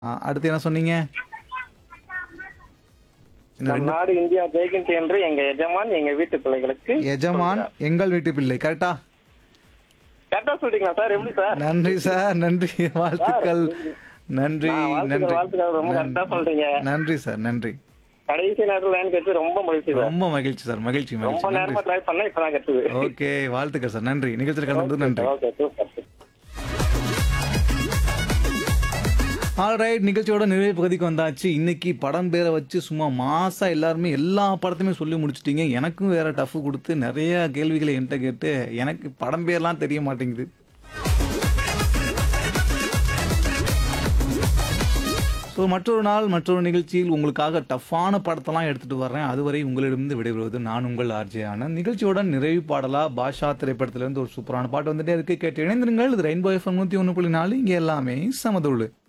ஆ, அடுத்து என்ன சொன்னீங்க இன்னும் நம் ரெண்டு- நாடு இந்தியா ஜெயிக்கின்ற என்று எங்க எஜமான் எங்க வீட்டு பிள்ளைகளுக்கு எஜமான் எங்கள் வீட்டு பிள்ளை கரெக்டா கரெக்டா சொல்றீங்களா சார் எப்படி சார் நன்றி சார் நன்றி வாழ்த்துக்கள் நன்றி ஆ, வாழ்த்துக்கள், நன்றி வாழ்த்துக்கள். ரொம்ப கரெக்டா சொல்றீங்க. நன்றி சார் நன்றி கடைசி நேரத்துல லைன் கிடைச்சு ரொம்ப மகிழ்ச்சி சார் ரொம்ப மகிழ்ச்சி சார் மகிழ்ச்சி ரொம்ப மகிழ்ச்சி நன்றி நேரமா ட்ரை பண்ண இப்பதான் கிடைச்சது ஓகே வாழ்த்துக்கள் சார் நன்றி நிகழ்ச்சியில் கலந்து நன்றி ஓகே சூப்பர் ஆல்ரைட் நிகழ்ச்சியோட நிறைவு பகுதிக்கு வந்தாச்சு இன்னைக்கு படம் பேரை வச்சு சும்மா மாசா எல்லாருமே எல்லா படத்தையுமே சொல்லி முடிச்சிட்டீங்க எனக்கும் வேற டஃப் கொடுத்து நிறைய கேள்விகளை என்கிட்ட கேட்டு எனக்கு படம் பேர்லாம் தெரிய மாட்டேங்குது ஸோ மற்றொரு நாள் மற்றொரு நிகழ்ச்சியில் உங்களுக்காக டஃப்பான படத்தெல்லாம் எடுத்துட்டு வர்றேன் அதுவரை உங்களிடமிருந்து விடைபெறுவது நான் உங்கள் ஆர்ஜே ஆனந்த் நிகழ்ச்சியோட நிறைவு பாடலா பாஷா திரைப்படத்திலிருந்து ஒரு சூப்பரான பாட்டு வந்துட்டே இருக்கு கேட்டு இணைந்திருங்கள் இது ரெயின்போ எஃப்எம் நூற்றி ஒன்று புள்ளி நாலு இங்கே எல்லாமே சமதுள்ளு